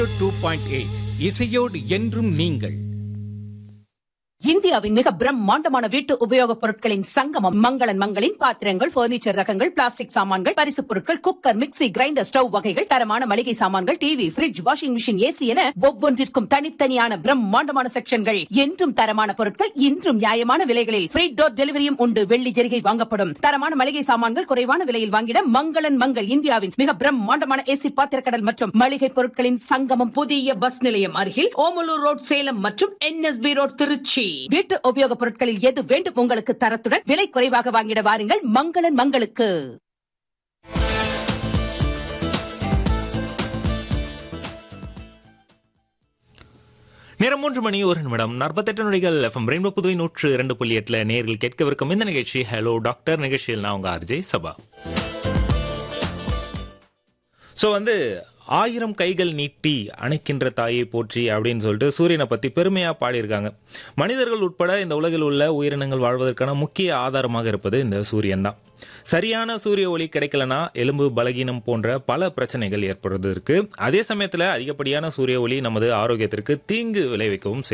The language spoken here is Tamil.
டூ பாயிண்ட் எயிட் இசையோடு என்றும் நீங்கள் இந்தியாவின் மிக பிரம்மாண்டமான வீட்டு உபயோகப் பொருட்களின் சங்கமம் மங்களன் மங்களின் பாத்திரங்கள் பர்னிச்சர் ரகங்கள் பிளாஸ்டிக் சாமான்கள் பரிசுப் பொருட்கள் குக்கர் மிக்ஸி கிரைண்டர் ஸ்டவ் வகைகள் தரமான மளிகை சாமான்கள் TV fridge washing machine AC என ஒவ்வொன்றிற்கும் தனித்தனியான பிரம்மாண்டமான செக்ஷன்கள் என்றும் தரமான பொருட்கள் இன்றும் நியாயமான விலைகளில் ஃப்ரீ டோர் டெலிவரியும் உண்டு வெள்ளி ஜெரிகை வாங்கப்படும் தரமான மளிகை சாமான்கள் குறைவான விலையில் வாங்கிட மங்களன் மங்கள் இந்தியாவின் மிக பிரம்மாண்டமான ஏசி பாத்திரக்கடல் மற்றும் மளிகை பொருட்களின் சங்கமம் புதிய பஸ் நிலையம் அருகில் ஓமலூர் ரோட் சேலம் மற்றும் என்எஸ்பி ரோட் திருச்சி வீட்டு உபயோகப் பொருட்களில் எது வேண்டும் உங்களுக்கு தரத்துடன் விலை குறைவாக வாங்கிட வாருங்கள் மங்களன் மங்களுக்கு நேரம் மூன்று மணி ஒரு நிமிடம் நாற்பத்தெட்டு நொடிகள் எஃப்எம் ரெயின்போ புதுவை நூற்று இரண்டு புள்ளி எட்டுல நேரில் கேட்கவிருக்கும் இந்த நிகழ்ச்சி ஹலோ டாக்டர் நிகழ்ச்சியில் நான் உங்க அர்ஜய் சபா ஸோ வந்து ஆயிரம் கைகள் நீட்டி அணைக்கின்ற தாயை போற்றி அப்படின்னு சொல்லிட்டு சூரியனை பத்தி பெருமையா பாடியிருக்காங்க மனிதர்கள் உட்பட இந்த உலகில் உள்ள உயிரினங்கள் வாழ்வதற்கான முக்கிய ஆதாரமாக இருப்பது இந்த சூரியன் தான் சரியான சூரிய ஒளி கிடைக்கலனா எலும்பு பலகீனம் போன்ற பல பிரச்சனைகள் ஏற்படுவதற்கு அதே சமயத்துல அதிகப்படியான சூரிய ஒளி நமது ஆரோக்கியத்திற்கு தீங்கு விளைவிக்கவும் செய்யும்